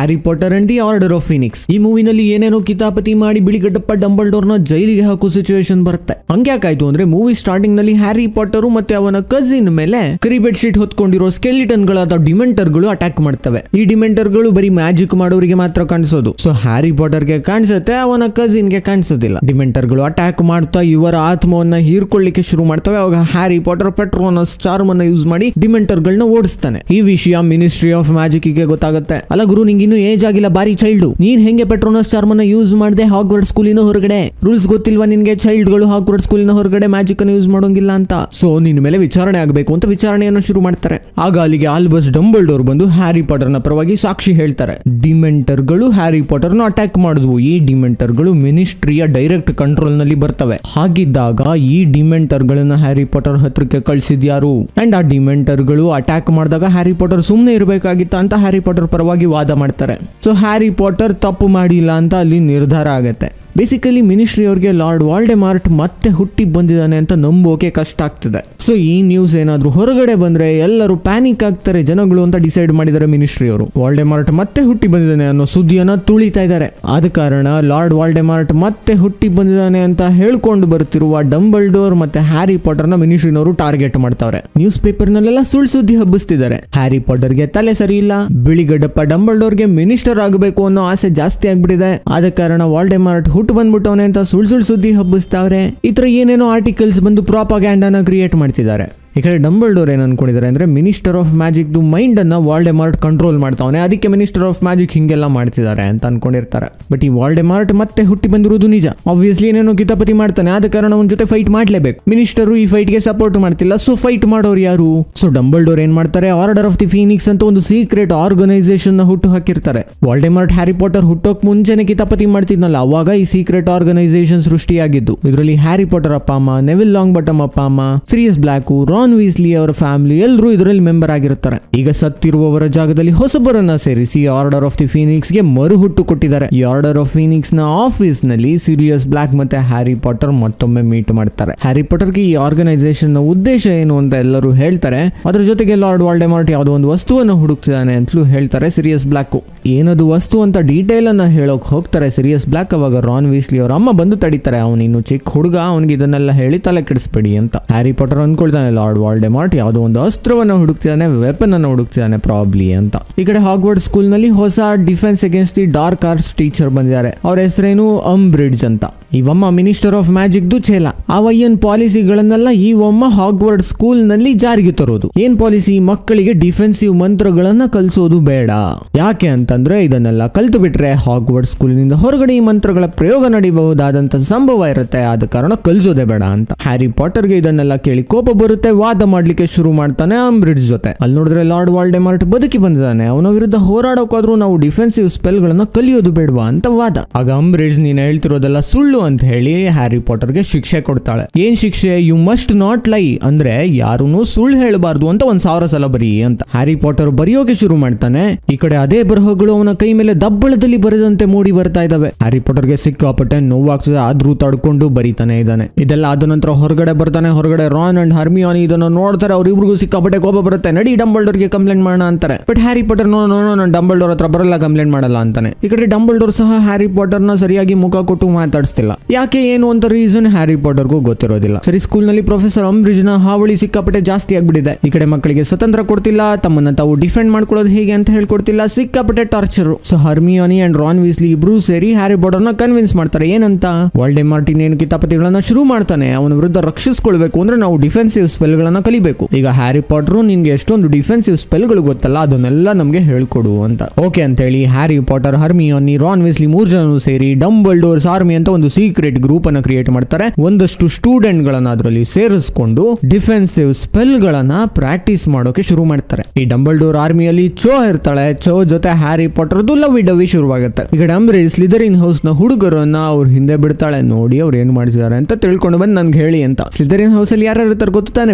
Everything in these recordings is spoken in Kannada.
Harry Potter and the Order of Phoenix ಈ ಮೂವಿನಲ್ಲಿ ಏನೇನೋ ಕಿತಾಪತಿ ಮಾಡಿ ಬಿಳಿಗಡ್ಡಪ್ಪ ಡಂಬಲ್ ಡೋರ್ನ ಜೈಲಿಗೆ ಹಾಕೋ ಸಿಚುವೇಶನ್ ಬರುತ್ತೆ ಹಂಗ್ಯಾಕಾಯ್ತು ಅಂದ್ರೆ ಮೂವಿ ಸ್ಟಾರ್ಟಿಂಗ್ ನಲ್ಲಿ ಹ್ಯಾರಿ ಪಾಟರ್ ಮತ್ತೆ ಅವನ ಕಸಿನ್ ಮೇಲೆ ಕರಿ ಬೆಡ್ ಶೀಟ್ ಹೊತ್ಕೊಂಡಿರೋ ಸ್ಕೆಲಿಟನ್ ಗಳಾದ ಡಿಮೆಂಟರ್ ಗಳು ಅಟ್ಯಾಕ್ ಮಾಡ್ತವೆ ಈ ಡಿಮೆಂಟರ್ ಗಳು ಬರೀ ಮ್ಯಾಜಿಕ್ ಮಾಡೋರಿಗೆ ಮಾತ್ರ ಕಾಣಿಸೋದು ಸೊ ಹ್ಯಾರಿ ಪಾಟರ್ ಗೆ ಕಾಣಿಸುತ್ತೆ ಅವನ ಕಸಿನ್ ಗೆ ಕಾಣಿಸೋದಿಲ್ಲ ಡಿಮೆಂಟರ್ ಗಳು ಅಟ್ಯಾಕ್ ಮಾಡ್ತಾ ಇವರ ಆತ್ಮವನ್ನ ಹೀರ್ಕೊಳ್ಳಿಕ್ಕೆ ಶುರು ಮಾಡ್ತವೆ ಅವಾಗ ಹ್ಯಾರಿ ಪಾಟರ್ ಪೆಟ್ರೋನಸ್ ಚಾರ್ಮ್ ಅನ್ನ ಯೂಸ್ ಮಾಡಿ ಡಿಮೆಂಟರ್ ಗಳನ್ನ ಓಡಿಸ್ತಾನೆ ಈ ವಿಷಯ ಮಿನಿಸ್ಟ್ರಿ ಆಫ್ ಮ್ಯಾಜಿಕ್ ಗೆ ಗೊತ್ತಾಗುತ್ತೆ ಅಲ್ಲ ಗುರು ನಿಂಗೆ ಇನ್ನೂ ಏಜ್ ಆಗಿಲ್ಲ ಬಾರಿ ಚೈಲ್ಡ್ ನೀನ್ ಹೆಂಗೆ ಪೆಟ್ರೋನಸ್ ಚಾರ್ಮ್ ಅನ್ನ ಯೂಸ್ ಮಾಡದೆ ಹಾಗ್ವರ್ಡ್ ಸ್ಕೂಲಿನ ಹೊರಗಡೆ ರೂಲ್ಸ್ ಗೊತ್ತಿಲ್ವಾ ನಿನ್ಗೆ ಚೈಲ್ಡ್ ಗಳು ಹಾಗ್ವರ್ಡ್ ಸ್ಕೂಲಿನ ಹೊರಗಡೆ ಮ್ಯಾಜಿಕ್ ಅನ್ನು ಯೂಸ್ ಮಾಡೋಂಗಿಲ್ಲ ಅಂತ ಸೊ ನಿನ್ ಮೇಲೆ ವಿಚಾರಣೆ ಆಗಬೇಕು ಅಂತ ವಿಚಾರಣೆಯನ್ನು ಶುರು ಮಾಡ್ತಾರೆ ಆಗ ಅಲ್ಲಿಗೆ ಆಲ್ಬಸ್ ಡಂಬಲ್ ಡೋರ್ ಬಂದು ಹ್ಯಾರಿ ಪಾಟರ್ ನ ಪರವಾಗಿ ಸಾಕ್ಷಿ ಹೇಳ್ತಾರೆ ಡಿಮೆಂಟರ್ ಗಳು ಹ್ಯಾರಿ ಪಾಟರ್ ನ ಅಟ್ಯಾಕ್ ಮಾಡಿದ್ವು ಈ ಡಿಮೆಂಟರ್ ಗಳು ಮಿನಿಸ್ಟ್ರಿಯ ಡೈರೆಕ್ಟ್ ಕಂಟ್ರೋಲ್ ನಲ್ಲಿ ಬರ್ತವೆ ಹಾಗಿದ್ದಾಗ ಈ ಡಿಮೆಂಟರ್ ಗಳನ್ನ ಹ್ಯಾರಿ ಪಾಟರ್ ಹತ್ರಕ್ಕೆ ಕಳ್ಸಿದ್ಯಾರು ಅಂಡ್ ಆ ಡಿಮೆಂಟರ್ ಗಳು ಅಟ್ಯಾಕ್ ಮಾಡಿದಾಗ ಹ್ಯಾರಿ ಪಾಟರ್ ಸುಮ್ಮನೆ ಇರಬೇಕಾಗಿತ್ತ ಅಂತ ಹ್ಯಾರಿ ಪಾಟರ್ ಪರವಾಗಿ ವಾದ ಮಾಡ್ತಾರೆ ಸೊ ಹ್ಯಾರಿ ಪಾಟರ್ ತಪ್ಪು ಮಾಡಿಲ್ಲ ಅಂತ ಅಲ್ಲಿ ನಿರ್ಧಾರ ಆಗತ್ತೆ ಬೇಸಿಕಲಿ ಮಿನಿಸ್ಟ್ರಿ ಅವ್ರಿಗೆ ಲಾರ್ಡ್ ವಾಲ್ಡೆಮಾರ್ಟ್ ಮತ್ತೆ ಹುಟ್ಟಿ ಬಂದಿದ್ದಾನೆ ಅಂತ ನಂಬೋಕೆ ಕಷ್ಟ ಆಗ್ತದೆ ಸೊ ಈ ನ್ಯೂಸ್ ಏನಾದ್ರೂ ಹೊರಗಡೆ ಬಂದ್ರೆ ಎಲ್ಲರೂ ಪ್ಯಾನಿಕ್ ಆಗ್ತಾರೆ ಜನಗಳು ಅಂತ ಡಿಸೈಡ್ ಮಾಡಿದ್ದಾರೆ ಮಿನಿಸ್ಟ್ರಿ ಅವರು ವಾಲ್ಡೆಮಾರ್ಟ್ ಮತ್ತೆ ಹುಟ್ಟಿ ಬಂದಿದ್ದಾನೆ ಅನ್ನೋ ಸುದ್ದಿಯನ್ನ ತುಳಿತಾ ಇದ್ದಾರೆ ಆದ ಕಾರಣ ಲಾರ್ಡ್ ವಾಲ್ಡೆಮಾರ್ಟ್ ಮತ್ತೆ ಹುಟ್ಟಿ ಬಂದಿದ್ದಾನೆ ಅಂತ ಹೇಳ್ಕೊಂಡು ಬರ್ತಿರುವ ಡಂಬಲ್ ಡೋರ್ ಮತ್ತೆ ಹ್ಯಾರಿ ಪಾಟರ್ ನ ಮಿನಿಸ್ಟ್ರಿನವರು ಟಾರ್ಗೆಟ್ ಮಾಡ್ತಾವ್ರೆ ನ್ಯೂಸ್ ಪೇಪರ್ ನಲ್ಲೆಲ್ಲ ಸುಳ್ಳು ಸುದ್ದಿ ಹಬ್ಬಿಸ್ತಿದ್ದಾರೆ ಹ್ಯಾರಿ ಪಾಟರ್ಗೆ ತಲೆ ಸರಿ ಇಲ್ಲ ಬಿಳಿಗಡ್ಡಪ್ಪ ಡಂಬಲ್ ಡೋರ್ಗೆ ಮಿನಿಸ್ಟರ್ ಆಗಬೇಕು ಅನ್ನೋ ಆಸೆ ಜಾಸ್ತಿ ಆಗ್ಬಿಟ್ಟಿದೆ ಆದ ಕಾರಣ ವಾಲ್ಡೆಮಾರ್ಟ್ ಹುಟ್ಟು ಬಂದ್ಬಿಟ್ಟವನೆ ಅಂತ ಸುಳ್ಳು ಸುಳ್ಳು ಸುದ್ದಿ ಹಬ್ಬಿಸ್ತಾವ್ರೆ ಈ ತರ ಏನೇನೋ ಆರ್ಟಿಕಲ್ಸ್ ಬಂದು ಪ್ರಾಪಗ್ಯಾಂಡನ ಕ್ರಿಯೇಟ್ ಮಾಡ್ತಿದ್ದಾರೆ ಈ ಕಡೆ ಡಂಬಲ್ ಡೋರ್ ಏನ್ ಅನ್ಕೊಂಡಿದ್ದಾರೆ ಅಂದ್ರೆ ಮಿನಿಸ್ಟರ್ ಆಫ್ ಮ್ಯಾಜಿಕ್ ದು ಮೈಂಡ್ ಅನ್ನ ವಾಲ್ಡೆಮಾರ್ಟ್ ಕಂಟ್ರೋಲ್ ಮಾಡ್ತಾವನೆ ಅದಕ್ಕೆ ಮಿನಿಸ್ಟರ್ ಆಫ್ ಮ್ಯಾಜಿಕ್ ಹಿಂಗೆಲ್ಲ ಮಾಡ್ತಿದ್ದಾರೆ ಅಂತ ಅನ್ಕೊಂಡಿರ್ತಾರೆ ಬಟ್ ಈ ವಾಲ್ಡೆಮಾರ್ಟ್ ಮತ್ತೆ ಹುಟ್ಟಿ ಬಂದಿರೋದು ನಿಜ ಆಬ್ವಿಯಸ್ಲಿ ಏನೇನೋ ಕಿತಾಪತಿ ಮಾಡ್ತಾನೆ ಆದ ಕಾರಣ ಅವನ ಜೊತೆ ಫೈಟ್ ಮಾಡ್ಲೇಬೇಕು ಮಿನಿಸ್ಟರ್ ಈ ಫೈಟ್ ಗೆ ಸಪೋರ್ಟ್ ಮಾಡ್ತಿಲ್ಲ ಸೊ ಫೈಟ್ ಮಾಡೋರು ಯಾರು ಸೊ ಡಂಬಲ್ ಡೋರ್ ಏನ್ ಮಾಡ್ತಾರೆ ಆರ್ಡರ್ ಆಫ್ ದಿ ಫೀನಿಕ್ಸ್ ಅಂತ ಒಂದು ಸೀಕ್ರೆಟ್ ಆರ್ಗನೈಸೇಷನ್ ನ ಹುಟ್ಟು ಹಾಕಿರ್ತಾರೆ ವಾಲ್ಡೆಮಾರ್ಟ್ ಹ್ಯಾರಿ ಪಾಟರ್ ಹುಟ್ಟೋಕ್ ಮುಂಚೆನೆ ಕಿತಾಪತಿ ಮಾಡ್ತಿದ್ನಲ್ಲ ಅವಾಗ ಈ ಸೀಕ್ರೆಟ್ ಆರ್ಗನೈಸೇಷನ್ ಸೃಷ್ಟಿಯಾಗಿದ್ದು ಇದರಲ್ಲಿ ಹ್ಯಾರಿ ಪಾಟರ್ ಅಪ್ಪ ಅಮ್ಮ ನೆವಿಲ್ ಲಾಂಗ್ ಬಟಮ್ ಅಪ್ಪ ಅಮ್ಮ ಸಿರಿಯಸ್ ಬ್ಲಾಕು ರಾನ್ ವೀಸ್ಲಿ ಅವರ ಫ್ಯಾಮಿಲಿ ಎಲ್ಲರೂ ಇದರಲ್ಲಿ ಮೆಂಬರ್ ಆಗಿರುತ್ತಾರೆ ಈಗ ಸತ್ತಿರುವವರ ಜಾಗದಲ್ಲಿ ಹೊಸಬರನ್ನ ಸೇರಿಸಿ ಆರ್ಡರ್ ಆಫ್ ದಿ ಫೀನಿಕ್ಸ್ ಗೆ ಮರು ಹುಟ್ಟು ಕೊಟ್ಟಿದ್ದಾರೆ ಈ ಆರ್ಡರ್ ಆಫ್ ಫೀನಿಕ್ಸ್ ನ ಆಫೀಸ್ ನಲ್ಲಿ ಸಿರಿಯಸ್ ಬ್ಲಾಕ್ ಮತ್ತೆ ಹ್ಯಾರಿ ಪಾಟರ್ ಮತ್ತೊಮ್ಮೆ ಮೀಟ್ ಮಾಡ್ತಾರೆ ಹ್ಯಾರಿ ಪಾಟರ್ಗೆ ಈ ಆರ್ಗನೈಸೇಷನ್ ನ ಉದ್ದೇಶ ಏನು ಅಂತ ಎಲ್ಲರೂ ಹೇಳ್ತಾರೆ ಅದ್ರ ಜೊತೆಗೆ ಲಾರ್ಡ್ ವಾಲ್ಡೆಮಾರ್ಟ್ ಯಾವುದೋ ಒಂದು ವಸ್ತುವನ್ನು ಹುಡುಕ್ತಿದ್ದಾನೆ ಅಂತಲೂ ಹೇಳ್ತಾರೆ ಸಿರಿಯಸ್ ಬ್ಲಾಕ್ ಏನದು ವಸ್ತು ಅಂತ ಡೀಟೇಲ್ ಅನ್ನ ಹೇಳೋಕ್ ಹೋಗ್ತಾರೆ ಸಿರಿಯಸ್ ಬ್ಲಾಕ್ ಅವಾಗ ರಾನ್ ವೀಸ್ಲಿ ಅವ್ರ ಅಮ್ಮ ಬಂದು ತಡಿತಾರೆ ಅವನು ಇನ್ನು ಚಿಕ್ಕ ಹುಡುಗ ಅವನಿಗೆ ಇದನ್ನೆಲ್ಲ ಹೇಳಿ ತಲೆ ಕೆಡಿಸ್ಬೇಡಿ ಅಂತ ಹ್ಯಾರಿ ಪಾಟರ್ ಅನ್ಕೊಳ್ತಾನೆ ಲಾರ್ಡ್ ವಾಲ್ಡೆಮಾರ್ಟ್ ಯಾವುದೋ ಒಂದು ಅಸ್ತ್ರವನ್ನು ಹುಡುಕ್ತಿದ್ದಾನೆ ವೆಪನ್ ಅನ್ನು ಹುಡುಕ್ತಿದ್ದಾನೆ ಪ್ರಾಬ್ಲಿ ಅಂತ ಈ ಕಡೆ ಹಾಗ್ವರ್ಡ್ ಸ್ಕೂಲ್ ನಲ್ಲಿ ಹೊಸ Defence Against the Dark Arts teacher ಬಂದಿದ್ದಾರೆ ಅವ್ರ ಹೆಸರೇನು ಅಂಬ್ರಿಡ್ಜ್ ಅಂತ ಇವಮ್ಮ ಮಿನಿಸ್ಟರ್ ಆಫ್ ಮ್ಯಾಜಿಕ್ ದು ಛೇಲ ಅವ ಏನ್ ಪಾಲಿಸಿಗಳನ್ನೆಲ್ಲ ಈ ಒಮ್ಮ ಹಾಗ್ವರ್ಡ್ ಸ್ಕೂಲ್ ನಲ್ಲಿ ಜಾರಿಗೆ ತರೋದು ಏನ್ ಪಾಲಿಸಿ ಮಕ್ಕಳಿಗೆ ಡಿಫೆನ್ಸಿವ್ ಮಂತ್ರಗಳನ್ನ ಕಲಿಸೋದು ಬೇಡ ಯಾಕೆ ಅಂತಂದ್ರೆ ಇದನ್ನೆಲ್ಲ ಕಲ್ತು ಬಿಟ್ರೆ ಹಾಗ್ವರ್ಡ್ ಸ್ಕೂಲಿನಿಂದ ಹೊರಗಡೆ ಈ ಮಂತ್ರಗಳ ಪ್ರಯೋಗ ನಡೀಬಹುದಾದಂತ ಸಂಭವ ಇರುತ್ತೆ ಆದ ಕಾರಣ ಕಲಿಸೋದೇ ಬೇಡ ಅಂತ ಹ್ಯಾರಿ ಪಾಟರ್ಗೆ ಇದನ್ನೆಲ್ಲ ಕೇಳಿ ಕೋಪ ಬರುತ್ತೆ ವಾದ ಮಾಡ್ಲಿಕ್ಕೆ ಶುರು ಮಾಡ್ತಾನೆ ಅಂಬ್ರಿಡ್ಜ್ ಜೊತೆ ಅಲ್ಲಿ ನೋಡಿದ್ರೆ ಲಾರ್ಡ್ ವಾಲ್ಡೆಮಾರ್ಟ್ ಬದುಕಿ ಬಂದಿದ್ದಾನೆ ಅವನ ವಿರುದ್ಧ ಹೋರಾಡೋಕಾದ್ರೂ ನಾವು ಡಿಫೆನ್ಸಿವ್ ಸ್ಪೆಲ್ ಗಳನ್ನ ಕಲಿಯೋದು ಬೇಡವಾ ಅಂತ ವಾದ ಆಗ ಅಂಬ್ರಿಡ್ಜ್ ನೀನ್ ಹೇಳ್ತಿರೋದೆಲ್ಲ ಸುಳ್ಳು ಅಂತ ಹೇಳಿ ಹ್ಯಾರಿ ಪಾಟರ್ಗೆ ಶಿಕ್ಷೆ ಕೊಡ್ತಾಳೆ ಏನ್ ಶಿಕ್ಷೆ ಯು ಮಸ್ಟ್ ನಾಟ್ ಲೈ ಅಂದ್ರೆ ಯಾರೂನು ಸುಳ್ಳು ಹೇಳಬಾರ್ದು ಅಂತ ಒಂದ್ ಸಾವಿರ ಸಲ ಬರೀ ಅಂತ ಹ್ಯಾರಿ ಪಾಟರ್ ಬರೆಯೋಕೆ ಶುರು ಮಾಡ್ತಾನೆ ಈ ಕಡೆ ಅದೇ ಬರಹಗಳು ಅವನ ಕೈ ಮೇಲೆ ದಬ್ಬಳದಲ್ಲಿ ಬರೆದಂತೆ ಮೂಡಿ ಬರ್ತಾ ಇದಾವೆ ಹ್ಯಾರಿ ಪಾಟರ್ಗೆ ಸಿಕ್ಕಾಪಟ್ಟೆ ನೋವಾಗ್ತದೆ ಆದ್ರೂ ತಡ್ಕೊಂಡು ಬರೀತಾನೆ ಇದ್ದಾನೆ ಇದೆಲ್ಲ ಆದ ನಂತರ ಹೊರಗಡೆ ಬರ್ತಾನೆ ಹೊರಗಡೆ ರಾನ್ ಅಂಡ್ ಹರ್ಮಿಯಾನಿ ಇದನ್ನು ನೋಡ್ತಾರೆ ಅವ್ರಿಬ್ರಿಗೂ ಸಿಕ್ಕಾಪಟ್ಟೆ ಕೋಪ ಬರುತ್ತೆ ನಡಿ ಡಂಬಲ್ ಡೋರ್ಗೆ ಕಂಪ್ಲೇಂಟ್ ಮಾಡೋಣ ಅಂತಾರೆ but Harry Potter no no ನಾನು ಡಂಬಲ್ ಡೋರ್ ಹತ್ರ ಬರಲ್ಲ ಕಂಪ್ಲೇಂಟ್ ಮಾಡಲ್ಲ ಅಂತಾನೆ ಈ ಕಡೆ ಡಂಬಲ್ ಡೋರ್ ಸಹ ಹ್ಯಾರಿ ಪಾಟರ್ ನ ಸರಿಯಾಗಿ ಮುಖ ಕೊಟ್ಟು ಮಾತಾಡಿಸ್ತಿಲ್ಲ ಯಾಕೆ ಏನು ಅಂತ ರೀಸನ್ ಹ್ಯಾರಿ ಪಾಟರ್ಗೂ ಗೊತ್ತಿರೋದಿಲ್ಲ ಸರಿ ಸ್ಕೂಲ್ ನಲ್ಲಿ ಪ್ರೊಫೆಸರ್ ಅಂಬ್ರಿಜ್ ನ ಹಾವಳಿ ಸಿಕ್ಕಾಪಟ್ಟೆ ಜಾಸ್ತಿ ಆಗ್ಬಿಟ್ಟಿದೆ ಈ ಕಡೆ ಮಕ್ಕಳಿಗೆ ಸ್ವತಂತ್ರ ಕೊಡ್ತಿಲ್ಲ ತಮ್ಮನ್ನ ತಾವು ಡಿಫೆಂಡ್ ಮಾಡ್ಕೊಳ್ಳೋದು ಹೇಗೆ ಅಂತ ಹೇಳ್ಕೊಡ್ತಿಲ್ಲ ಸಿಕ್ಕಾಪಟ್ಟೆ torture so Hermione and Ron Weasley ಇಬ್ರು ಸೇರಿ ಹ್ಯಾರಿ ಪಾಟರ್ ನ ಕನ್ವಿನ್ಸ್ ಮಾಡ್ತಾರೆ ಏನಂತ ವಾಲ್ಡೆ ಮಾರ್ಟಿನ್ ಏನು ಕಿತಾಪತಿಗಳನ್ನ ಶುರು ಮಾಡ್ತಾನೆ ಅವನ ವಿರುದ್ಧ ರಕ್ಷಿಸ್ಕೊಳ್ಬೇಕು ಅಂದ್ರೆ ನಾವು ಡಿಫೆನ್ಸಿವ್ ಸ್ಪೆಲ್ ಗಳನ್ನ ಕಲಿಬೇಕು ಈಗ ಹ್ಯಾರಿ ಪಾಟರ್ ನಿನ್ಗೆ ಎಷ್ಟೊಂದು ಡಿಫೆನ್ಸಿವ್ ಸ್ಪೆಲ್ ಗಳು ಗೊತ್ತಲ್ಲ ಅದನ್ನೆಲ್ಲ ನಮ್ಗೆ ಹೇಳ್ಕೊಡು ಅಂತ ಓಕೆ ಅಂತ ಹೇಳಿ ಹ್ಯಾರಿ ಪಾಟರ್ ಹರ್ಮಿಯಾನಿ ರಾನ್ ವೀಸ್ಲಿ ಮೂರ್ ಜನರು ಸೇರಿ ಡಂಬಲ್ ಡೋರ್ಸ್ ಆರ್ಮಿ ಅಂತ ಒಂದು ಸೀಕ್ರೆಟ್ ಗ್ರೂಪ್ ಅನ್ನ ಕ್ರಿಯೇಟ್ ಮಾಡ್ತಾರೆ ಒಂದಷ್ಟು ಸ್ಟೂಡೆಂಟ್ ಗಳನ್ನ ಅದರಲ್ಲಿ ಸೇರಿಸ್ಕೊಂಡು ಡಿಫೆನ್ಸಿವ್ ಸ್ಪೆಲ್ ಗಳನ್ನ ಪ್ರಾಕ್ಟೀಸ್ ಮಾಡೋಕೆ ಶುರು ಮಾಡ್ತಾರೆ ಈ ಡಂಬಲ್ ಡೋರ್ ಆರ್ಮಿಯಲ್ಲಿ ಚೋ ಇರ್ತಾಳೆ ಚೋ ಜೊತೆ ಹ್ಯಾರಿ ಪಾಟರ್ದು ಲವ್ ಡವಿ ಶುರುವಾಗುತ್ತೆ ಈಗ ಡಂಬ್ರಿ ಸ್ಲಿದರಿನ್ ಹೌಸ್ ನ ಹುಡುಗರನ್ನ ಅವ್ರ ಹಿಂದೆ ಬಿಡ್ತಾಳೆ ನೋಡಿ ಅವ್ರು ಏನ್ ಮಾಡಿಸಿದಾರೆ ಅಂತ ತಿಳ್ಕೊಂಡು ಬಂದು ನನ್ಗೆ ಹೇಳಿ ಅಂತ ಸ್ಲಿದರಿನ್ ಹೌಸ್ ಅಲ್ಲಿ ಯಾರು ಇರ್ತಾರೆ ಗೊತ್ತಾನೆ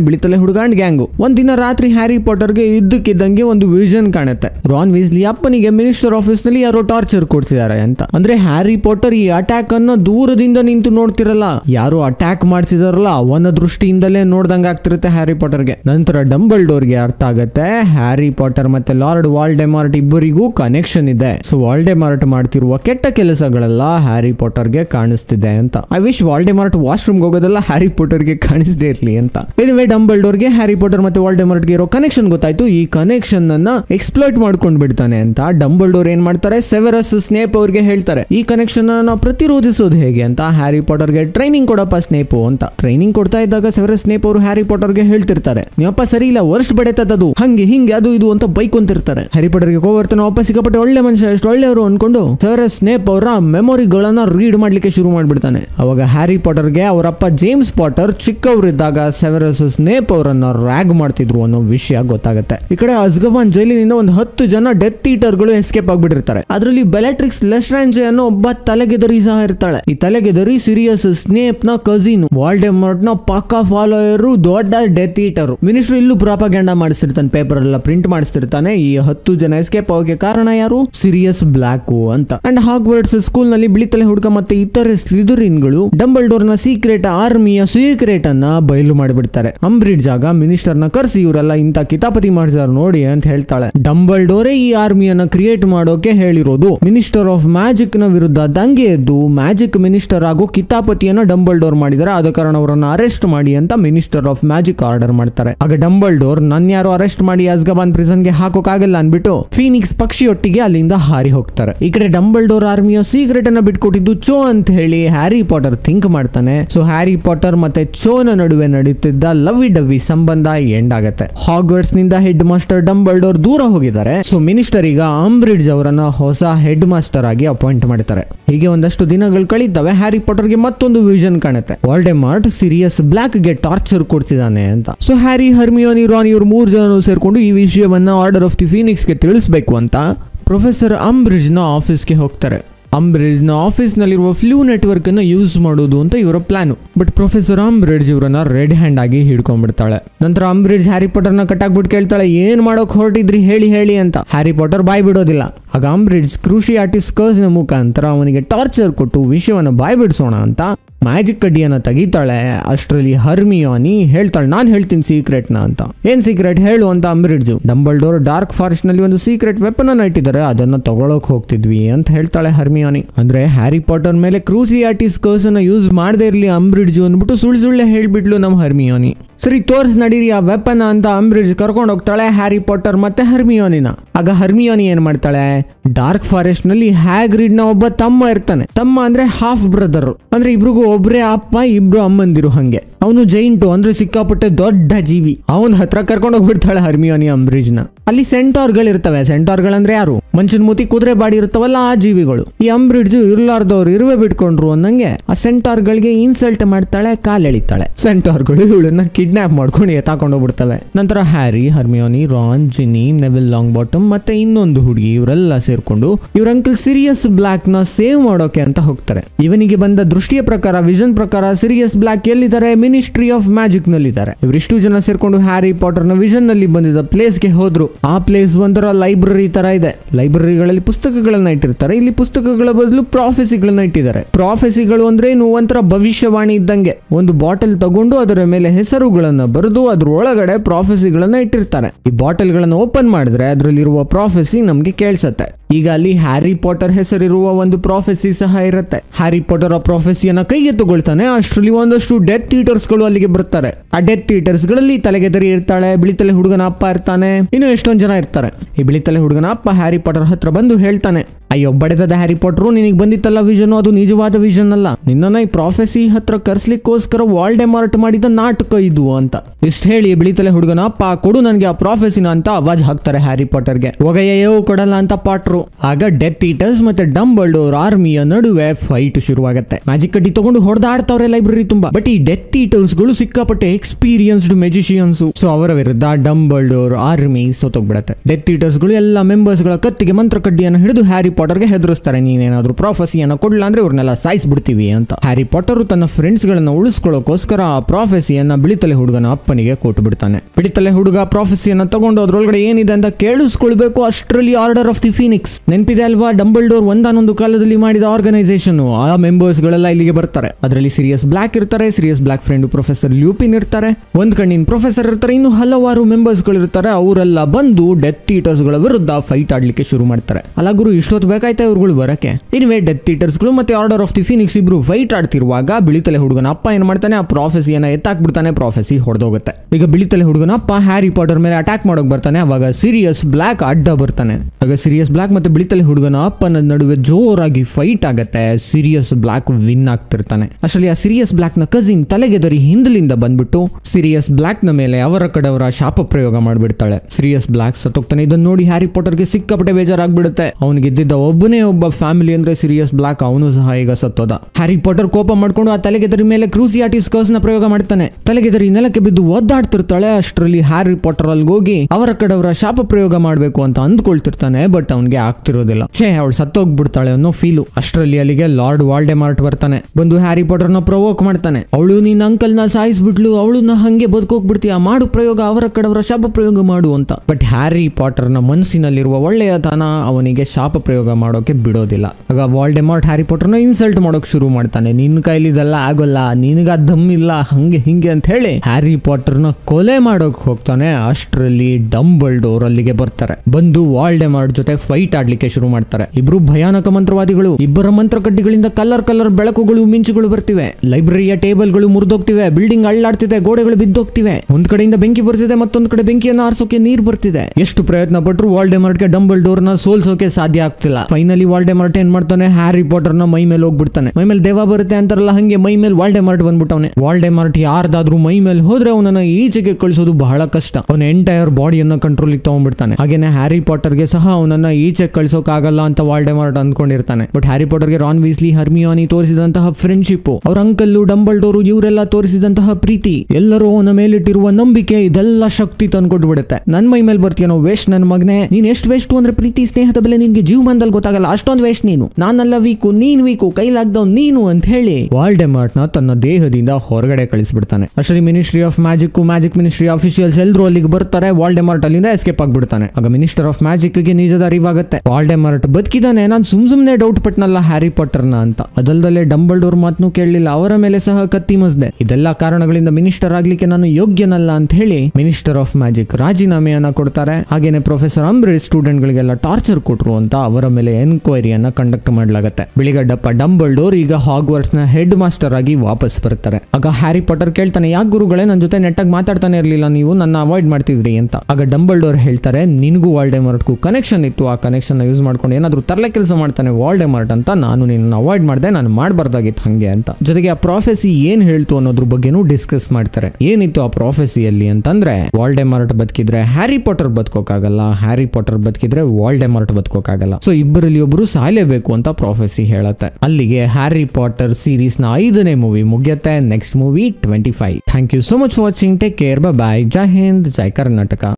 ಬಿಳಿತಲೆ ಹುಡುಗ ಅಂಡ್ ಗ್ಯಾಂಗು ಒಂದಿನ ರಾತ್ರಿ ಹ್ಯಾರಿ ಪಾಟರ್ಗೆ ಇದ್ದಕ್ಕಿದ್ದಂಗೆ ಒಂದು ವಿಷನ್ ಕಾಣುತ್ತೆ ರಾನ್ ವೀಸ್ಲಿ ಅಪ್ಪನಿಗೆ ಮಿನಿಸ್ಟರ್ ಆಫೀಸ್ ನಲ್ಲಿ ಯಾರೋ ಟಾರ್ಚರ್ ಕೊಡ್ತಿದ್ದಾರೆ ಅಂತ ಅಂದ್ರೆ ಹ್ಯಾರಿ ಪಾಟರ್ ಈ ಅಟ್ಯಾಕ್ ಅನ್ನ ದೂರದಿಂದ ನಿಂತು ನೋಡ್ತಿರಲ್ಲ ಯಾರು ಅಟ್ಯಾಕ್ ಮಾಡ್ತಿದಾರಲ್ಲ ಅವನ ದೃಷ್ಟಿಯಿಂದಲೇ ನೋಡ್ದಂಗ ಆಗ್ತಿರುತ್ತೆ ಹ್ಯಾರಿ ಪಾಟರ್ಗೆ ನಂತರ ಡಂಬಲ್ ಡೋರ್ಗೆ ಅರ್ಥ ಆಗತ್ತೆ ಹ್ಯಾರಿ ಪಾಟರ್ ಮತ್ತೆ ಲಾರ್ಡ್ ವಾಲ್ಡೆಮಾರ್ಟ್ ಇಬ್ಬರಿಗೂ ಕನೆಕ್ಷನ್ ಇದೆ ಸೊ ವಾಲ್ಡೆಮಾರ್ಟ್ ಮಾಡ್ತಿರುವ ಕೆಟ್ಟ ಕೆಲಸಗಳೆಲ್ಲ ಹ್ಯಾರಿ ಪಾಟರ್ಗೆ ಕಾಣಿಸ್ತಿದೆ ಅಂತ ಐ ವಿಶ್ ವಾಲ್ಡೆಮಾರ್ಟ್ ವಾಶ್ರೂಮ್ ಹೋಗೋದೆಲ್ಲ ಹ್ಯಾರಿ ಪಾಟರ್ಗೆ ಕಾಣಿಸದೇ ಇರ್ಲಿ ಅಂತ ಇದುವೇ ಡಂಬಲ್ ಡೋರ್ಗೆ ಹ್ಯಾರಿ ಪಾಟರ್ ಮತ್ತೆ ವಾಲ್ಡೆಮಾರ್ಟ್ಗೆ ಇರೋ ಕನೆಕ್ಷನ್ ಗೊತ್ತಾಯ್ತು ಈ ಕನೆಕ್ಷನ್ ಅನ್ನ ಎಕ್ಸ್ಪ್ಲೋಟ್ ಮಾಡ್ಕೊಂಡ್ ಬಿಡ್ತಾನೆ ಅಂತ ಡಂಬಲ್ ಡೋರ್ ಏನ್ ಮಾಡ್ತಾರೆ ಸೆವೆರಸ್ ಸ್ನೇಪ್ ಅವ್ರಿಗೆ ಹೇಳ್ತಾರೆ ಈ ಕನೆಕ್ಷನ್ ನಾವು ಪ್ರತಿರೋಧಿಸೋದು ಹೇಗೆ ಅಂತ ಹ್ಯಾರಿ ಪಾಟರ್ಗೆ ಟ್ರೈನಿಂಗ್ ಕೊಡಪ್ಪ ಸ್ನೇಪು ಅಂತ ಟ್ರೈನಿಂಗ್ ಕೊಡ್ತಾ ಇದ್ದಾಗ ಸೆವೆರಸ್ ಸ್ನೇಪ್ ಅವರು ಹ್ಯಾರಿ ಪಾಟರ್ಗೆ ಹೇಳ್ತಿರ್ತಾರೆ ನೀವಪ್ಪ ಸರಿ ಇಲ್ಲ ವರ್ಸ್ಟ್ ಬಡೆತದದು ಹಂಗೆ ಹಿಂಗೆ ಅದು ಇದು ಅಂತ ಬೈಕೊಂತಿರ್ತಾರೆ ಹ್ಯಾರಿ ಪಾಟರ್ಗೆ ಕೋವ ಬರ್ತಾನೆ ವಾಪಸ್ ಸಿಕ್ಕಾಪಟ್ಟೆ ಒಳ್ಳೆ ಮನುಷ್ಯ ಎಷ್ಟು ಒಳ್ಳೆಯವರು ಅನ್ಕೊಂಡು ಸೆವೆರಸ್ ಸ್ನೇಪ್ ಅವರ ಮೆಮೊರಿಗಳನ್ನ ರೀಡ್ ಮಾಡ್ಲಿಕ್ಕೆ ಶುರು ಮಾಡ್ಬಿಡ್ತಾನೆ ಅವಾಗ ಹ್ಯಾರಿ ಪಾಟರ್ಗೆ ಅವರಪ್ಪ ಜೇಮ್ಸ್ ಪಾಟರ್ ಚಿಕ್ಕವರಿದ್ದಾಗ ಸೆವೆರಸ್ ಸ್ನೇಪ್ ಅವರನ್ನ ರ್ಯಾಗ್ ಮಾಡ್ತಿದ್ರು ಅನ್ನೋ ವಿಷಯ ಗೊತ್ತಾಗುತ್ತೆ ಈ ಕಡೆ ಅಸ್ಗಬಾನ್ ಜೈಲಿನಿಂದ ಒಂದು ಹತ್ತು ಜನ ಡೆತ್ ಈಟರ್ಗಳು ಎಸ್ಕೇಪ್ ಆಗ್ಬಿಟ್ಟಿರ್ತಾರೆ ಅದರಲ್ಲಿ ಬೆಲೆಟ್ರಿಕ್ಸ್ ಲೆಸ್ಟ್ರಾಂಜೆ ಅನ್ನೋ ಒಬ್ಬ ತಲೆಗೆದರಿ ಸಹ ಇರ್ತಾಳೆ ಈ ತಲೆಗೆದರಿ ಸಿರಿಯಸ್ ಸ್ನೇಪ್ ನ ಕಸಿನ್ ವಾಲ್ಡೆಮಾರ್ಟ್ ನ ಪಕ್ಕ ಫಾಲೋಯರು ದೊಡ್ಡ ಡೆತ್ ಈಟರ್ ಮಿನಿಸ್ಟರ್ ಇಲ್ಲೂ ಪ್ರಾಪಗ್ಯಾಂಡ ಮಾಡಿಸ್ತಿರ್ತಾನೆ ಪೇಪರ್ ಎಲ್ಲ ಪ್ರಿಂಟ್ ಮಾಡಿಸ್ತಿರ್ತಾನೆ ಈ ಹತ್ತು ಜನ ಎಸ್ಕೇಪ್ ಆಗೋಕೆ ಕಾರಣ ಯಾರು ಸಿರಿಯಸ್ ಬ್ಲಾಕ್ ಅಂತ ಅಂಡ್ ಹಾಗ್ವರ್ಡ್ಸ್ ಸ್ಕೂಲ್ ನಲ್ಲಿ ಬಿಳಿತಲೆ ಹುಡುಗ ಮತ್ತೆ ಇತರೆ ಸ್ಲಿದುರಿನ್ಗಳು ಡಂಬಲ್ ಡೋರ್ ನ ಸೀಕ್ರೆಟ್ ಆರ್ಮಿಯ ಸೀಕ್ರೆಟ್ ಅನ್ನ ಬಯಲು ಮಾಡಿಬಿಡ್ತಾರೆ ಅಂಬ್ರಿಡ್ಜ್ ಆಗ ಮಿನಿಸ್ಟರ್ ನ ಕರ್ಸಿ ಇವರೆಲ್ಲ ಇಂತ ಕಿತಾಪತಿ ಮಾಡಿದಾರ ನೋಡಿ ಅಂತ ಹೇಳ್ತಾಳೆ ಡಂಬಲ್ ಡೋರೇ ಈ ಆರ್ಮಿಯನ್ನ ಕ್ರಿಯೇಟ್ ಮಾಡೋಕೆ ಹೇಳಿರೋದು ಮಿನಿಸ್ಟರ್ ಆಫ್ ಮ್ಯಾಜಿಕ್ ನ ವಿರುದ್ಧ ದಂಗೆ ಎದ್ದು ಮ್ಯಾಜಿಕ್ ಮಿನಿಸ್ಟರ್ ಆಗೋ ಕಿತಾಪತಿಯನ್ನ ಡಂಬಲ್ ಡೋರ್ ಮಾಡಿದರೆ ಆದ ಕಾರಣ ಅವರನ್ನ ಅರೆಸ್ಟ್ ಮಾಡಿ ಅಂತ ಮಿನಿಸ್ಟರ್ ಆಫ್ ಮ್ಯಾಜಿಕ್ ಆರ್ಡರ್ ಮಾಡ್ತಾರೆ ಆಗ ಡಂಬಲ್ ಡೋರ್ ನನ್ ಯಾರು ಅರೆಸ್ಟ್ ಮಾಡಿ ಅಸ್ಗಬಾನ್ ಪ್ರಿಸನ್ ಗೆ ಹಾಕೋಕಾಗಲ್ಲ ಅನ್ಬಿಟ್ಟು ಫೀನಿಕ್ಸ್ ಪಕ್ಷಿಯೊಟ್ಟಿಗೆ ಅಲ್ಲಿಂದ ಹಾರಿ ಹೋಗ್ತಾರೆ ಈ ಕಡೆ ಡಂಬಲ್ ಡೋರ್ ಆರ್ಮಿಯ ಸೀಕ್ರೆಟ್ ಅನ್ನ ಬಿಟ್ಕೊಟ್ಟಿದ್ದು ಚೋ ಅಂತ ಹೇಳಿ ಹ್ಯಾರಿ ಪಾಟರ್ ಥಿಂಕ್ ಮಾಡ್ತಾನೆ ಸೊ ಹ್ಯಾರಿ ಪಾಟರ್ ಮತ್ತೆ ಚೋನ ನಡುವೆ ನಡೀತಿದ್ದ ಲವಿ ಡವಿ ಸಂಬಂಧ ಎಂಡ್ ಆಗತ್ತೆ ಹಾಗ್ವರ್ಡ್ಸ್ ನಿಂದ ಹೆಡ್ ಮಾಸ್ಟರ್ ಡಂಬಲ್ ಡೋರ್ ದೂರ ಹೋಗಿದ್ದಾರೆ ಸೊ ಮಿನಿಸ್ಟರ್ ಈಗ ಅಂಬ್ರಿಡ್ಜ್ ಅವರನ್ನ ಹೊಸ ಹೆಡ್ ಮಾಸ್ಟರ್ ಆಗಿ ಅಪಾಯಿಂಟ್ ಮಾಡ್ತಾರೆ ಹೀಗೆ ಒಂದಷ್ಟು ದಿನಗಳು ಕಳೀತವೆ ಹ್ಯಾರಿ ಪಾಟರ್ಗೆ ಮತ್ತೊಂದು ವಿಷನ್ ಕಾಣುತ್ತೆ ವಾಲ್ಡೆಮಾರ್ಟ್ ಸಿರಿಯಸ್ ಬ್ಲಾಕ್ ಗೆ ಟಾರ್ಚರ್ ಕೊಡ್ತಿದ್ದಾನೆ ಅಂತ ಸೊ ಹ್ಯಾರಿ ಹರ್ಮಿಯೋನಿ ರಾನ್ ಇವ್ರು ಮೂರು ಜನ ಸೇರ್ಕೊಂಡು ಈ ವಿಷಯವನ್ನ ಆರ್ಡರ್ ಆಫ್ ದಿ ಫೀನಿಕ್ಸ್ ಗೆ ತಿಳಿಸ್ಬೇಕು ಅಂತ ಪ್ರೊಫೆಸರ್ ಅಂಬ್ರಿಡ್ಜ್ ನ ಆಫೀಸ್ಗೆ ಹೋಗ್ತಾರೆ ಅಂಬ್ರಿಡ್ಜ್ ನ ಆಫೀಸ್ ನಲ್ಲಿರುವ ಫ್ಲೂ ನೆಟ್ವರ್ಕ್ ಅನ್ನ ಯೂಸ್ ಮಾಡೋದು ಅಂತ ಇವರ ಪ್ಲಾನ್ ಬಟ್ ಪ್ರೊಫೆಸರ್ ಅಂಬ್ರಿಡ್ಜ್ ಇವರನ್ನ ರೆಡ್ ಹ್ಯಾಂಡ್ ಆಗಿ ಹಿಡ್ಕೊಂಡ್ಬಿಡ್ತಾಳೆ ನಂತರ ಅಂಬ್ರಿಡ್ಜ್ ಹ್ಯಾರಿ ಪಾಟರ್ ನ ಕಟ್ಟಾಕ್ಬಿಟ್ಟು ಕೇಳ್ತಾಳೆ ಏನ್ ಮಾಡೋಕ್ ಹೊರಟಿದ್ರಿ ಹೇಳಿ ಹೇಳಿ ಅಂತ ಹ್ಯಾರಿ ಪಾಟರ್ ಬಾಯ್ ಬಿಡೋದಿಲ್ಲ ಆಗ ಅಂಬ್ರಿಡ್ಜ್ ಕೃಷಿ ಆರ್ಟಿಸ್ಟ್ ಕರ್ಸ್ ನ ಮುಖಾಂತರ ಅವನಿಗೆ ಟಾರ್ಚರ್ ಕೊಟ್ಟು ವಿಷಯವನ್ನ ಬಾಯ್ ಬಿಡಿಸೋಣ ಅಂತ ಮ್ಯಾಜಿಕ್ ಕಡ್ಡಿಯನ್ನ ತೆಗಿತಾಳೆ ಅಷ್ಟರಲ್ಲಿ ಹರ್ಮಿಯಾನಿ ಹೇಳ್ತಾಳೆ ನಾನ್ ಹೇಳ್ತೀನಿ ಸೀಕ್ರೆಟ್ ನ ಅಂತ ಏನ್ ಸೀಕ್ರೆಟ್ ಹೇಳು ಅಂತ Umbridge Dumbledore dark forest ನಲ್ಲಿ ಒಂದು ಸೀಕ್ರೆಟ್ ವೆಪನ್ ಅನ್ನ ಇಟ್ಟಿದ್ದಾರೆ ಅದನ್ನ ತಗೊಳಕ್ ಹೋಗ್ತಿದ್ವಿ ಅಂತ ಹೇಳ್ತಾಳೆ ಹರ್ಮಿಯಾನಿ ಅಂದ್ರೆ ಹ್ಯಾರಿ ಪಾಟರ್ ಮೇಲೆ ಕ್ರೂಸಿಯಾಟಿಸ್ ಕರ್ಸ್ ಅನ್ನ ಯೂಸ್ ಮಾಡದೇ ಇರ್ಲಿ ಅಂಬ್ರಿಡ್ಜು ಅಂದ್ಬಿಟ್ಟು ಸುಳ್ಳು ಸುಳ್ಳೆ ಹೇಳ್ಬಿಟ್ಲು ನಮ್ಮ ಹರ್ಮಿಯಾನಿ ಸರಿ ತೋರ್ಸ್ ನಡೀರಿ ಆ ವೆಪನ್ ಅಂತ ಅಂಬ್ರಿಡ್ಜ್ ಕರ್ಕೊಂಡು ಹೋಗ್ತಾಳೆ ಹ್ಯಾರಿ ಪಾಟರ್ ಮತ್ತೆ ಹರ್ಮಿಯೋನಿನ ಆಗ ಹರ್ಮಿಯೋನಿ ಏನ್ ಮಾಡ್ತಾಳೆ ಡಾರ್ಕ್ ಫಾರೆಸ್ಟ್ ನಲ್ಲಿ ಹ್ಯಾಗ್ರಿಡ್ ನ ಒಬ್ಬ ತಮ್ಮ ಇರ್ತಾನೆ ತಮ್ಮ ಅಂದ್ರೆ ಹಾಫ್ ಬ್ರದರ್ ಅಂದ್ರೆ ಇಬ್ರಿಗೂ ಒಬ್ರೇ ಅಪ್ಪ ಇಬ್ರು ಅಮ್ಮಂದಿರು ಹಂಗೆ ಅವನು ಜೈಂಟು ಅಂದ್ರೆ ಸಿಕ್ಕಾಪಟ್ಟೆ ದೊಡ್ಡ ಜೀವಿ ಅವನ ಹತ್ರ ಕರ್ಕೊಂಡು ಹೋಗ್ಬಿಡ್ತಾಳೆ ಹರ್ಮಿಯೋನಿ ಅಂಬ್ರಿಡ್ಜ್ ನ ಅಲ್ಲಿ ಸೆಂಟಾರ್ಗಳು ಇರ್ತವೆ ಸೆಂಟಾರ್ಗಳು ಅಂದ್ರೆ ಯಾರು ಮನುಷ್ಯನ ಮೂತಿ ಕುದುರೆ ಬಾಡಿ ಇರುತ್ತವಲ್ಲ ಆ ಜೀವಿಗಳು ಈ ಅಂಬ್ರಿಡ್ಜ್ ಇರ್ಲಾರ್ದವ್ರು ಇರುವೆ ಬಿಟ್ಕೊಂಡ್ರು ಅನ್ನಂಗೆ ಆ ಸೆಂಟಾರ್ಗಳಿಗೆ ಇನ್ಸಲ್ಟ್ ಮಾಡ್ತಾಳೆ ಕಾಲೆಳಿತಾಳೆ ಸೆಂಟಾರ್ಗಳು ಇವಳನ್ನ ಕಿಡ್ನಾಪ್ ಮಾಡ್ಕೊಂಡು ಎತ್ತಾಕೊಂಡು ಹೋಗ್ಬಿಡ್ತವೆ ನಂತರ Harry Hermione Ron Ginny Neville Longbottom ಮತ್ತೆ ಇನ್ನೊಂದು ಹುಡುಗಿ ಇವರೆಲ್ಲ ಸೇರ್ಕೊಂಡು ಇವ್ರ ಅಂಕಲ್ ಸಿರಿಯಸ್ ಬ್ಲಾಕ್ ನ ಸೇವ್ ಮಾಡೋಕೆ ಅಂತ ಹೋಗ್ತಾರೆ ಇವನಿಗೆ ಬಂದ ದೃಷ್ಟಿಯ ಪ್ರಕಾರ ವಿಷನ್ ಪ್ರಕಾರ ಸಿರಿಯಸ್ ಬ್ಲಾಕ್ ಎಲ್ಲಿದ್ದಾರೆ ಮಿನಿಸ್ಟ್ರಿ ಆಫ್ ಮ್ಯಾಜಿಕ್ ನಲ್ಲಿದ್ದಾರೆ ಇವರಿಷ್ಟು ಜನ ಸೇರ್ಕೊಂಡು ಹ್ಯಾರಿ ಪಾಟರ್ ನ ವಿಷನ್ ನಲ್ಲಿ ಬಂದಿದ್ದ ಪ್ಲೇಸ್ ಗೆ ಹೋದ್ರು ಆ ಪ್ಲೇಸ್ ಒಂಥರ ಲೈಬ್ರರಿ ತರ ಇದೆ ಲೈಬ್ರರಿಗಳಲ್ಲಿ ಪುಸ್ತಕಗಳನ್ನ ಇಟ್ಟಿರ್ತಾರೆ ಇಲ್ಲಿ ಪುಸ್ತಕಗಳ ಬದಲು ಪ್ರಾಫೆಸಿಗಳನ್ನ ಇಟ್ಟಿದ್ದಾರೆ ಪ್ರಾಫೆಸಿಗಳು ಅಂದ್ರೆ ಏನು ಒಂಥರ ಭವಿಷ್ಯವಾಣಿ ಇದ್ದಂಗೆ ಒಂದು ಬಾಟಲ್ ತಗೊಂಡು ಅದರ ಮೇಲೆ ಹೆಸರುಗಳನ್ನ ಬರೆದು ಅದ್ರ ಒಳಗಡೆ ಪ್ರಾಫೆಸಿಗಳನ್ನ ಇಟ್ಟಿರ್ತಾರೆ ಈ ಬಾಟಲ್ ಗಳನ್ನ ಓಪನ್ ಮಾಡಿದ್ರೆ ಅದರಲ್ಲಿರುವ ಪ್ರಾಫೆಸಿ ನಮ್ಗೆ ಕೇಳಿಸತ್ತೆ ಈಗ ಅಲ್ಲಿ ಹ್ಯಾರಿ ಪಾಟರ್ ಹೆಸರಿರುವ ಒಂದು ಪ್ರಾಫೆಸಿ ಸಹ ಇರುತ್ತೆ ಹ್ಯಾರಿ ಪಾಟರ್ ಆ ಪ್ರಾಫೆಸಿಯನ್ನ ಕೈಗೆ ತಗೊಳ್ತಾನೆ ಅಷ್ಟರಲ್ಲಿ ಒಂದಷ್ಟು ಡೆತ್ ಈಟರ್ಸ್ ಗಳು ಅಲ್ಲಿಗೆ ಬರ್ತಾರೆ ಆ ಡೆತ್ ಈಟರ್ಸ್ ಗಳಲ್ಲಿ ತಲೆಗೆದರಿ ಇರ್ತಾಳೆ ಬಿಳಿತಲೆ ಹುಡುಗನ ಅಪ್ಪ ಇರ್ತಾನೆ ಇನ್ನು ಎಷ್ಟೊಂದ್ ಜನ ಇರ್ತಾರೆ ಈ ಬಿಳಿತಲೆ ಹುಡುಗನ ಅಪ್ಪ ಹ್ಯಾರಿ ಪಾಟರ್ ಹತ್ರ ಬಂದು ಹೇಳ್ತಾನೆ ಅಯ್ಯೋ ಬಡೆದದ ಹ್ಯಾರಿ ಪಾಟರು ನಿನಗೆ ಬಂದಿತ್ತಲ್ಲ ವಿಷನ್ ಅದು ನಿಜವಾದ ವಿಷನ್ ಅಲ್ಲ ನಿನ್ನನ್ನ ಈ ಪ್ರಾಫೆಸಿ ಹತ್ರ ಕರ್ಸ್ಲಿಕ್ಕೋಸ್ಕರ ವಾಲ್ಡೆಮಾರ್ಟ್ ಮಾಡಿದ ನಾಟಕ ಇದು ಅಂತ ಇಷ್ಟ ಹೇಳಿ ಬಿಳಿತಲೆ ಹುಡುಗನ ಅಪ್ಪ ಕೊಡು ನನ್ಗೆ ಆ ಪ್ರಾಫೆಸಿನ ಅಂತ ಅವಾಜ್ ಹಾಕ್ತಾರೆ ಹ್ಯಾರಿ ಪಾಟರ್ಗೆ ಒಗಯ್ಯೋ ಕೊಡಲ್ಲ ಅಂತ ಪಾಟ್ರು ಆಗ ಡೆತ್ ಈಟರ್ಸ್ ಮತ್ತೆ ಡಂಬಲ್ಡೋರ್ ಆರ್ಮಿಯ ನಡುವೆ ಫೈಟ್ ಶುರುವಾಗತ್ತೆ ಮ್ಯಾಜಿಕ್ ಕಡ್ಡಿ ತಗೊಂಡು ಹೊಡೆದಾಡ್ತಾವ್ರೆ ಲೈಬ್ರರಿ ತುಂಬಾ ಬಟ್ ಈ ಡೆತ್ ಈಟರ್ಸ್ ಗಳು ಸಿಕ್ಕಾಪಟ್ಟೆ ಎಕ್ಸ್ಪೀರಿಯನ್ಸ್ಡ್ ಮೆಜಿಷಿಯನ್ಸ್ ಸೊ ಅವರ ವಿರುದ್ಧ ಡಂಬಲ್ಡೋರ್ ಆರ್ಮಿ ಸೋತೋಗ್ಬಿಡತ್ತೆ ಡೆತ್ ಈಟರ್ಸ್ ಗಳು ಎಲ್ಲ ಮೆಂಬರ್ಸ್ ಗಳ ಕತ್ತಿಗೆ ಮಂತ್ರ ಕಡ್ಡಿಯನ್ನು ಹಿಡಿದು ಹ್ಯಾರಿ ಪಾಟರ್ಗೆ ಹೆದರಿಸ್ತಾರೆ ನೀನೇನಾದ್ರೂ ಪ್ರಾಫೆಸಿಯನ್ನ ಕೊಡ್ಲ ಅಂದ್ರೆ ಇವ್ರನ್ನೆಲ್ಲ ಸಾಯಿಸ್ಬಿಡ್ತೀವಿ ಅಂತ ಹ್ಯಾರಿ ಪಾಟರ್ ತನ್ನ ಫ್ರೆಂಡ್ಸ್ ಗಳನ್ನ ಉಳಿಸ್ಕೊಳ್ಳೋಕೋಸ್ಕರ ಆ ಪ್ರಾಫೆಸಿಯನ್ನ ಬಿಳಿತಲೆ ಹುಡುಗನ ಅಪ್ಪನಿಗೆ ಕೊಟ್ಟು ಬಿಡ್ತಾನೆ ಬಿಳಿತಲೆ ಹುಡುಗ ಪ್ರಾಫೆಸಿಯನ್ನ ತಗೊಂಡು ಅದ್ರೊಳಗಡೆ ಏನಿದೆ ಅಂತ ಕೇಳಿಸ್ಕೊಳ್ಬೇಕು ಅಷ್ಟರಲ್ಲಿ ಆರ್ಡರ್ ಆಫ್ ದಿ ಫೀನಿಕ್ಸ್ ನೆನಪಿದೆ ಅಲ್ವಾ ಡಂಬಲ್ಡೋರ್ ಒಂದಾನೊಂದು ಕಾಲದಲ್ಲಿ ಮಾಡಿದ ಆರ್ಗನೈಸೇಷನ್ ಆ ಮೆಂಬರ್ಸ್ ಗಳೆಲ್ಲ ಇಲ್ಲಿಗೆ ಬರ್ತಾರೆ ಅದರಲ್ಲಿ ಸೀರಿಯಸ್ ಬ್ಲಾಕ್ ಇರ್ತಾರೆ Sirius Black friend professor Lupin ಇರ್ತಾರೆ ಒಂದ್ ಕಣ್ಣಿನ ಪ್ರೊಫೆಸರ್ ಇರ್ತಾರೆ ಇನ್ನು ಹಲವಾರು ಮೆಂಬರ್ಸ್ ಗಳು ಇರ್ತಾರೆ ಅವರೆಲ್ಲ ಬಂದು ಡೆತ್ ಈಟರ್ಸ್ ಗಳ ವಿರುದ್ಧ ಫೈಟ್ ಆಡ್ಲಿಕ್ಕೆ ಶುರು ಮಾಡ್ತಾರೆ ಅಲ್ಲ ಗುರು ಇಷ್ಟೊತ್ತು ಬೇಕಾಯ್ತಾ ಇವ್ರುಗಳು ಬರಕ್ಕೆ ಇನ್ವೇ ಡೆತ್ ಈಟರ್ಸ್ ಗಳು ಮತ್ತೆ Order of the Phoenix fight ಫೈಟ್ ಆಡ್ತಿರುವಾಗ ಬಿಳಿತಲೆ ಹುಡುಗನ ಅಪ್ಪ ಏನ್ ಮಾಡ್ತಾನೆ ಆ ಪ್ರಾಫೆಸಿಯನ್ನ ಎತ್ತಾಕ್ಬಿಡ್ತಾನೆ ಪ್ರಾಫೆಸಿ ಹೊಡೆದೋಗುತ್ತೆ ಈಗ ಬಿಳಿತಲೆ ಹುಡುಗನ ಅಪ್ಪ ಹ್ಯಾರಿ ಪಾಟರ್ ಮೇಲೆ ಅಟ್ಯಾಕ್ ಮಾಡೋಕ್ ಬರ್ತಾನೆ ಅವಾಗ ಸೀರಿಯಸ್ ಬ್ಲಾಕ್ ಅಡ್ಡ ಬರ್ತಾನೆ ಆಗ ಸೀರಿಯಸ್ ಬ್ಲಾಕ್ ಮತ್ತೆ ಬಿಳಿತಲೆ ಹುಡುಗನ ಅಪ್ಪನ ನಡುವೆ ಜೋರಾಗಿ ಫೈಟ್ ಆಗತ್ತೆ ಸೀರಿಯಸ್ ಬ್ಲಾಕ್ ವಿನ್ ಆಗ್ತಿರ್ತಾನೆ ಅಷ್ಟರಲ್ಲಿ ಆ ಸೀರಿಯಸ್ ಬ್ಲಾಕ್ ನ ಕಸಿನ್ ತಲೆಗೆದರಿ ಹಿಂದಲಿಂದ ಬಂದ್ಬಿಟ್ಟು ಸೀರಿಯಸ್ ಬ್ಲಾಕ್ ನ ಮೇಲೆ ಅವರ ಕಡೆಯವರ ಶಾಪ ಪ್ರಯೋಗ ಮಾಡ್ಬಿಡ್ತಾಳೆ ಸೀರಿಯಸ್ ಬ್ಲಾಕ್ ಸತ್ತೋಗ್ತಾನೆ ಇದನ್ನ ನೋಡಿ ಹ್ಯಾರಿ ಪಾಟರ್ಗೆ ಸಿಕ್ಕಾಪಟ್ಟೆ ಬೇಜಾರಾಗ್ಬಿಡುತ್ತೆ ಅವನಿಗೆ ಇದ್ದಿದ್ದ ಒಬ್ಬನೇ ಒಬ್ಬ ಫ್ಯಾಮಿಲಿ ಅಂದ್ರೆ ಸೀರಿಯಸ್ ಬ್ಲಾಕ್ ಅವನು ಸಹ ಈಗ ಸತ್ತೋದ ಹ್ಯಾರಿ ಪಾಟರ್ ಕೋಪ ಮಾಡ್ಕೊಂಡು ಆ ತಲೆಗೆದರಿ ಮೇಲೆ ಕ್ರೂಸಿಯಾಟಿಸ್ ಕರ್ಸ್ ನ ಪ್ರಯೋಗ ಮಾಡ್ತಾನೆ ತಲೆಗೆದರಿ ನೆಲಕ್ಕೆ ಬಿದ್ದು ಒದ್ದಾಡ್ತಿರ್ತಾಳೆ ಅಷ್ಟರಲ್ಲಿ ಹ್ಯಾರಿ ಪಾಟರ್ ಅಲ್ಲಿ ಹೋಗಿ ಅವರ ಕಡೆಯವರ ಶಾಪ ಪ್ರಯೋಗ ಮಾಡ್ಬೇಕು ಅಂತ ಅಂದ್ಕೊಳ್ತಿರ್ತಾನೆ ಬಟ್ ಅವನ್ಗೆ ಆಗ್ತಿರೋದಿಲ್ಲ ಛೇ ಅವಳು ಸತ್ತೋಗ್ಬಿಡ್ತಾಳೆ ಅನ್ನೋ ಫೀಲು ಅಷ್ಟರಲ್ಲಿ ಅಲ್ಲಿಗೆ ಲಾರ್ಡ್ ವಾಲ್ಡೆ ಮಾರ್ಟ್ ಬರ್ತಾನೆ ಬಂದು ಹ್ಯಾರಿ ಪಾಟರ್ ನ ಪ್ರವೋಕ್ ಮಾಡ್ತಾನೆ ಅವಳು ನಿನ್ನ ಅಂಕಲ್ ನ ಸಾಯಿಸ್ಬಿಟ್ಲು ಅವಳನ್ನ ಹಂಗೆ ಬದುಕೋಗ್ಬಿಡ್ತೀಯ ಮಾಡು ಪ್ರಯೋಗ ಅವರ ಕಡೆಯವರ ಶಾಪ ಪ್ರಯೋಗ ಮಾಡು ಅಂತ ಬಟ್ ಹ್ಯಾರಿ ಪಾಟರ್ ನ ಮನಸ್ಸಿನಲ್ಲಿರುವ ಒಳ್ಳೆಯತನ ಅವನಿಗೆ ಶಾಪ ಪ್ರಯೋಗ ಮಾಡೋಕೆ ಬಿಡೋದಿಲ್ಲ ಆಗ ವಾಲ್ಡೆಮಾರ್ಟ್ ಹ್ಯಾರಿ ಪಾಟರ್ನ ಇನ್ಸಲ್ಟ್ ಮಾಡೋಕ್ ಶುರು ಮಾಡ್ತಾನೆ ನಿನ್ನ ಕೈಲಿ ಇದೆಲ್ಲ ಆಗೋಲ್ಲ ನಿನಗ ದಮ್ ಇಲ್ಲ ಹಂಗೆ ಹಿಂಗೆ ಅಂತ ಹೇಳಿ ಹ್ಯಾರಿ ಪಾಟರ್ನ ಕೊಲೆ ಮಾಡೋಕ್ ಹೋಗ್ತಾನೆ ಅಷ್ಟರಲ್ಲಿ ಡಂಬಲ್ ಡೋರ್ ಅಲ್ಲಿಗೆ ಬರ್ತಾರೆ ಬಂದು ವಾಲ್ಡೆಮಾರ್ಟ್ ಜೊತೆ ಫೈಟ್ ಆಡ್ಲಿಕ್ಕೆ ಶುರು ಮಾಡ್ತಾರೆ ಇಬ್ರು ಭಯಾನಕ ಮಂತ್ರವಾದಿಗಳು ಇಬ್ಬರ ಮಂತ್ರ ಕಡ್ಡಿಗಳಿಂದ ಕಲರ್ ಕಲರ್ ಬೆಳಕುಗಳು ಮಿಂಚುಗಳು ಬರ್ತಿವೆ ಲೈಬ್ರರಿಯ ಟೇಬಲ್ಗಳು ಮುರಿದೋಗ್ತಿವೆ ಬಿಲ್ಡಿಂಗ್ ಅಳ್ಳಾಡ್ತಿದೆ ಗೋಡೆಗಳು ಬಿದ್ದೋಗ್ತಿವೆ ಒಂದ್ ಕಡೆಯಿಂದ ಬೆಂಕಿ ಬರ್ತಿದೆ ಮತ್ತೊಂದ್ ಕಡೆ ಬೆಂಕಿಯನ್ನು ಆರಿಸೋಕೆ ನೀರ್ ಬರ್ತಿದೆ ಎಷ್ಟು ಪ್ರಯತ್ನ ಪಟ್ಟರು ವಾಲ್ಡೆಮಾರ್ಟ್ಗೆ ಡಂಬಲ್ ಡೋರ್ ನ ಸೋಲ್ಸೋಕೆ ಸಾಧ್ಯ ಆಗ್ತಿಲ್ಲ ಫೈನಲಿ ವಾಲ್ಡೆಮಾರ್ಟ್ ಏನ್ ಮಾಡ್ತಾನೆ ಹ್ಯಾರಿ ಪಾಟರ್ ನ ಮೈ ಮೇಲೆ ಹೋಗ್ಬಿಡ್ತಾನೆ ಮೈ ಮೇಲೆ ದೇವ ಬರುತ್ತೆ ಅಂತಾರಲ್ಲ ಹಂಗೆ ಮೈ ಮೇಲೆ ವಾಲ್ಡೆಮಾರ್ಟ್ ಬಂದ್ಬಿಟ್ಟವನೆ ವಾಲ್ಡೆಮಾರ್ಟ್ ಯಾರ್ದಾದ್ರೂ ಮೈ ಮೇಲೆ ಹೋದ್ರೆ ಅವನನ್ನ ಈಚೆಗೆ ಕಳಿಸೋದು ಬಹಳ ಕಷ್ಟ ಅವನ ಎಂಟೈರ್ ಬಾಡಿಯನ್ನ ಕಂಟ್ರೋಲ್ ತಗೊಂಡ್ಬಿಡ್ತಾನೆ ಹಾಗೇನೆ ಹ್ಯಾರಿ ಪಾಟರ್ಗೆ ಸಹ ಅವನನ್ನ ಈಚೆ ಕಳ್ಸೋಕ್ ಆಗಲ್ಲ ಅಂತ ವಾಲ್ಡೆಮಾರ್ಟ್ ಅಂದ್ಕೊಂಡಿರ್ತಾನೆ ಬಟ್ ಹ್ಯಾರಿ ಪಾಟರ್ಗೆ ರಾನ್ ವೀಸ್ಲಿ ಹರ್ಮಿಯಾನಿ ತೋರಿಸಿದಂತಹ ಫ್ರೆಂಡ್ಶಿಪ್ ಅವ್ರ ಅಂಕಲ್ಲು ಡಂಬಲ್ ಡೋರು ಇವರೆಲ್ಲ ತೋರಿಸಿದಂತಹ ಪ್ರೀತಿ ಎಲ್ಲರೂ ಅವನ ಮೇಲಿಟ್ಟಿರುವ ನಂಬಿಕೆ ಇದೆಲ್ಲ ಶಕ್ತಿ ತಂದ್ಕೊಟ್ಬಿಡುತ್ತೆ ನನ್ ಮೈ ಮೇಲೆ ಬರ್ತೀಯನೋ ವೇಸ್ಟ್ ನನ್ನ ಮಗನೇ ನೀನ್ ಎಷ್ಟು ವೇಸ್ಟ್ ಅಂದ್ರೆ ಪ್ರೀತಿ ಸ್ನೇಹದ ಬೆಲೆ ನಿನ್ಗೆ ಜೀವಮಾನದಲ್ಲಿ ಗೊತ್ತಾಗಲ್ಲ ಅಷ್ಟೊಂದು ವೇಸ್ಟ್ ನೀನು ನಾನಲ್ಲ ವೀಕು ನೀನ್ ವೀಕು ಕೈಲಾಗ್ದವ್ ನೀನು ಅಂತ ಹೇಳಿ ವಾಲ್ಡೆಮಾರ್ಟ್ ನ ತನ್ನ ದೇಹದಿಂದ ಹೊರಗಡೆ ಕಳಿಸ್ಬಿಡ್ತಾನೆ ಅಷ್ಟರಲ್ಲಿ Ministry of Magic magic ministry officials ಎಲ್ಲರೂ ಅಲ್ಲಿಗೆ ಬರ್ತಾರೆ ವಾಲ್ಡೆಮಾರ್ಟ್ ಅಲ್ಲಿಂದ ಎಸ್ಕೇಪ್ ಆಗ್ಬಿಡ್ತಾನೆ ಆಗ ಮಿನಿಸ್ಟರ್ ಆಫ್ ಮ್ಯಾಜಿಕ್ ಗೆ ನಿಜದ ಅರಿವಾಗುತ್ತೆ ವಾಲ್ಡೆಮಾರ್ಟ್ ಬದುಕಿದಾನೆ ನಾನು ಸುಮ್ ಸುಮ್ನೆ ಡೌಟ್ ಪಟ್ನಲ್ಲ ಹ್ಯಾರಿ ಪಾಟರ್ನ ಅಂತ ಅದಲ್ದಲ್ಲೇ ಡಂಬಲ್ ಡೋರ್ ಮಾತನ್ನು ಕೇಳಲಿಲ್ಲ ಅವರ ಮೇಲೆ ಸಹ ಕತ್ತಿ ಮಸ್ದೆ ಇದೆಲ್ಲ ಕಾರಣಗಳಿಂದ ಮಿನಿಸ್ಟರ್ ಆಗ್ಲಿಕ್ಕೆ ನಾನು ಯೋಗ್ಯನಲ್ಲ ಅಂತ ಹೇಳಿ ಮಿನಿಸ್ಟರ್ ಆಫ್ ಮ್ಯಾಜಿಕ್ ರಾಜೀನಾಮೆಯನ್ನ ಕೊಡ್ತಾರೆ ಹಾಗೇನೆ ಪ್ರೊಫೆಸರ್ ಅಂಬ್ರಿಡ್ ಸ್ಟೂಡೆಂಟ್ ಗಳಿಗೆಲ್ಲ ಟಾರ್ಚರ್ ಕೊಟ್ರು ಅಂತ ಅವರ ಮೇಲೆ ಎನ್ಕ್ವೈರಿಯನ್ನ ಕಂಡಕ್ಟ್ ಮಾಡಲಾಗುತ್ತೆ ಬಿಳಿಗಡ್ಡಪ್ಪ ಡಂಬಲ್ ಡೋರ್ ಈಗ ಹಾಗ್ವರ್ಟ್ಸ್ ನ ಹೆಡ್ ಮಾಸ್ಟರ್ ಆಗಿ ವಾಪಸ್ ಬರ್ತಾರೆ ಆಗ ಹ್ಯಾರಿ ಪಾಟರ್ ಕೇಳ್ತಾನೆ ಯಾಕೆ ಗುರುಗಳೇ ನನ್ನ ಜೊತೆ ನೆಟ್ಟಾಗಿ ಮಾತಾಡ್ತಾನೆ ಇರಲಿಲ್ಲ ನೀವು ನನ್ನ ಅವಾಯ್ಡ್ ಮಾಡ್ತಿದ್ರಿ ಅಂತ ಆಗ ಡಂಬಲ್ ಡೋರ್ ಹೇಳ್ತಾರೆ ನಿನಗೂ ವಾಲ್ಡೆಮಾರ್ಟ್ಗೂ ಕನೆಕ್ಷನ್ ಇತ್ತು ಆ ಕನೆಕ್ಷನ್ ಯೂಸ್ ಮಾಡ್ಕೊಂಡು ಏನಾದ್ರೂ ತರಲೆ ಕೆಲಸ ಮಾಡ್ತಾನೆ ವಾಲ್ಡೆಮಾರ್ಟ್ ಅಂತ ನಾನು ನಿನ್ನ ಅವಾಯ್ಡ್ ಮಾಡಿದೆ ನಾನು ಮಾಡಬಾರ್ದಾಗಿತ್ತು ಹಂಗೆ ಅಂತ ಜೊತೆಗೆ ಆ ಪ್ರಾಫೆಸಿ ಏನ್ ಹೇಳ್ತು ಅನ್ನೋದ್ರ ಬಗ್ಗೆನೂ ಡಿಸ್ಕಸ್ ಮಾಡ್ತಾರೆ ಏನಿತ್ತು ಆ ಪ್ರಾಫೆಸಿಯಲ್ಲಿ ಅಂತಂದ್ರೆ ವಾಲ್ಡೆಮಾರ್ಟ್ ಬದುಕಿದ್ರೆ ಹ್ಯಾರಿ ಪಾಟರ್ ಬದುಕೋಕಾಗಲ್ಲ ಹ್ಯಾರಿ ಪಾಟರ್ ಬದುಕಿದ್ರೆ ವಾಲ್ಡೆಮಾರ್ಟ್ ಬದುಕೋಕಾಗಲ್ಲ ಸೊ ಇಬ್ಬರಲ್ಲಿ ಒಬ್ರು ಸಾಯಲೇಬೇಕು ಅಂತ ಪ್ರಾಫೆಸಿ ಹೇಳತ್ತೆ ಅಲ್ಲಿಗೆ ಹ್ಯಾರಿ ಪಾಟರ್ ಸೀರೀಸ್ ನ ಐದನೇ ಮೂವಿ ಮುಗಿಯತ್ತೆ next movie twenty five thank you so much for watching take care bye ಜೈ ಹಿಂದ್ ಜೈ ಕರ್ನಾಟಕ